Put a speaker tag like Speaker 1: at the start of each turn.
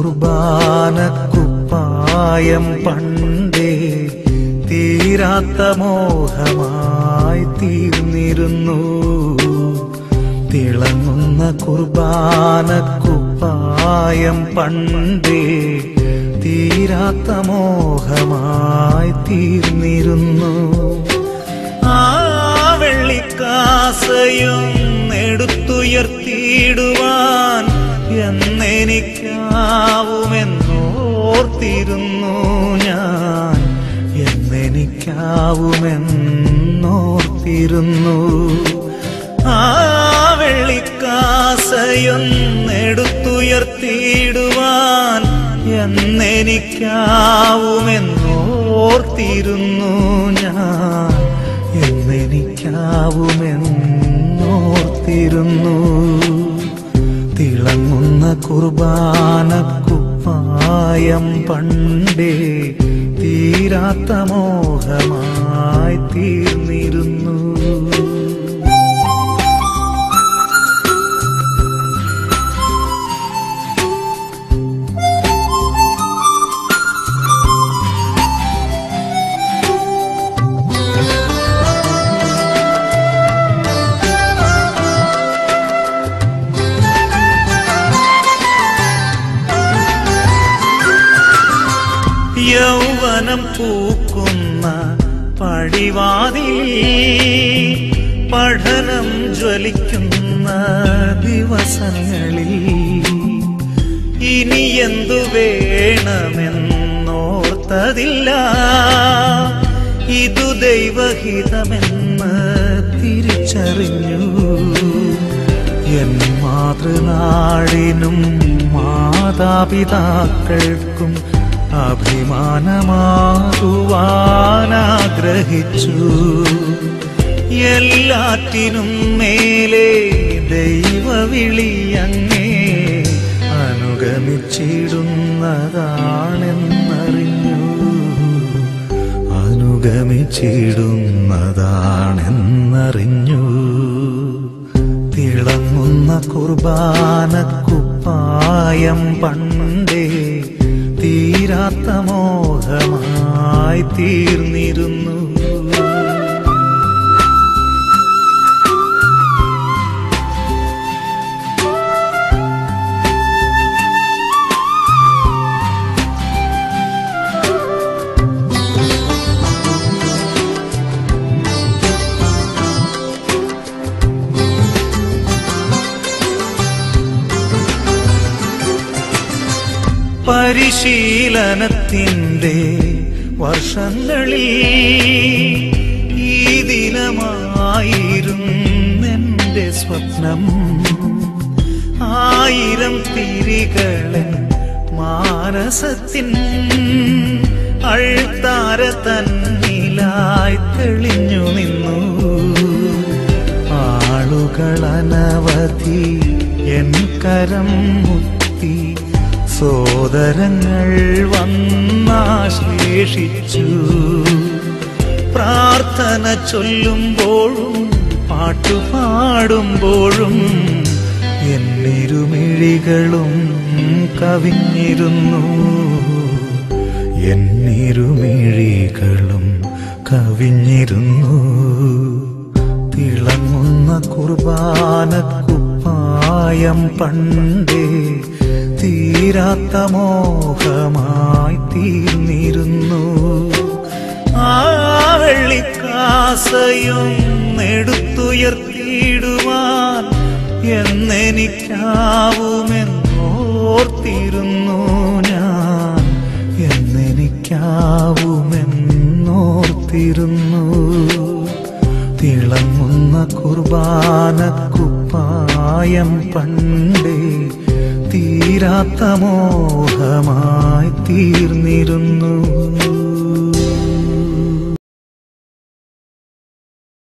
Speaker 1: കുർബാനക്കുപ്പായം പണ്ടേ തീരാത്ത മോഹമായി തീർന്നിരുന്നു തിളങ്ങുന്ന കുർബാനക്കുപ്പായം പണ്ടേ തീരാത്ത മോഹമായി തീർന്നിരുന്നു ആ വെള്ളിക്കാസയും എടുത്തുയർത്തിയിടുവാൻ എന്നെനിക്കാവുമെന്നോർത്തിരുന്നു ഞാൻ എന്നെനിക്കാവുമെന്നോർത്തിരുന്നു ആ വെള്ളിക്കാസയൊന്നെടുത്തുയർത്തിയിടുവാൻ എന്നെനിക്കാവുമെന്നോർത്തിരുന്നു ഞാൻ എന്നെനിക്കാവുമെന്നോർത്തിരുന്നു തിളങ്ങുന്ന കുർബാനക്കുപ്പായം പണ്ടേ തീരാത്ത മോഹമായി തീർന്നിരുന്നു യൗവനം പൂക്കുന്ന പടിവാതിൽ പഠനം ജ്വലിക്കുന്ന ദിവസങ്ങളിൽ ഇനി എന്തു വേണമെന്നോർത്തതില്ല ഇതു ദൈവഹിതമെന്ന് തിരിച്ചറിഞ്ഞു എൻ മാതൃനാടിനും മാതാപിതാക്കൾക്കും അഭിമാനമാകുവാനാഗ്രഹിച്ചു എല്ലാറ്റിനും മേലെ ദൈവവിളിയങ്ങേ അനുഗമിച്ചിടുന്നതാണെന്നറിഞ്ഞു അനുഗമിച്ചിടുന്നതാണെന്നറിഞ്ഞു തിളങ്ങുന്ന കുർബാനക്കുപ്പായം പണ്ടേ തീരാത്ത മോഹമായി തീർന്നിരുന്നു പരിശീലനത്തിൻ്റെ വർഷങ്ങളിൽ ഈ ദിനമായിരുന്നെൻ്റെ സ്വപ്നം ആയിരം തിരികളൻ മാനസത്തിൻ അൾത്താര തന്നിലായി തെളിഞ്ഞു നിന്നു ആളുകളനവധി എൻ കരം മുത്തി സോദരങ്ങൾ വന്നാശേഷിച്ചു പ്രാർത്ഥന ചൊല്ലുമ്പോഴും പാട്ടുപാടുമ്പോഴും എന്നിരുമിഴികളും കവിഞ്ഞിരുന്നു എന്നിരുമിഴികളും കവിഞ്ഞിരുന്നു തിളങ്ങുന്ന കുർബാനക്കുപ്പായം പണ്ടേ തീരാത്ത മോഹമായി തീർന്നിരുന്നു ആ വെള്ളിക്കാസയും എടുത്തുയർത്തിയിടുവാൻ എന്നെനിക്കാവുമെന്നോർത്തിരുന്നു ഞാൻ എന്നെനിക്കാവുമെന്നോർത്തിരുന്നു തിളങ്ങുന്ന കുർബാനക്കുപ്പായം പണ്ടേ തീരാത്ത മോഹമായി തീർന്നിരുന്നു